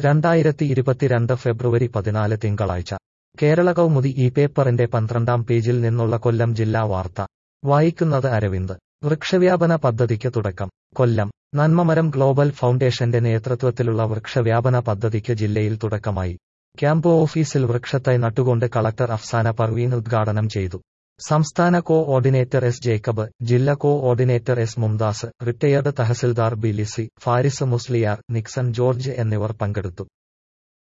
രണ്ടായിരത്തി ഇരുപത്തിരണ്ട് ഫെബ്രുവരി പതിനാല് തിങ്കളാഴ്ച കേരള കൗമുദി ഈ പേപ്പറിന്റെ പന്ത്രണ്ടാം പേജിൽ നിന്നുള്ള കൊല്ലം ജില്ലാ വാർത്ത വായിക്കുന്നത് അരവിന്ദ് വൃക്ഷവ്യാപന പദ്ധതിക്ക് തുടക്കം കൊല്ലം നന്മമരം ഗ്ലോബൽ ഫൗണ്ടേഷന്റെ നേതൃത്വത്തിലുള്ള വൃക്ഷവ്യാപന പദ്ധതിക്ക് ജില്ലയിൽ തുടക്കമായി ക്യാമ്പ് ഓഫീസിൽ വൃക്ഷത്തൈ നട്ടുകൊണ്ട് കളക്ടർ അഫ്സാന പർവീൻ ഉദ്ഘാടനം ചെയ്തു സംസ്ഥാന കോ ഓർഡിനേറ്റർ എസ് ജേക്കബ് ജില്ലാ coordinator S Mumdas retired tahsildar B Lissy Faris Musliyar Nixon George എന്നിവർ പങ്കെടുത്തു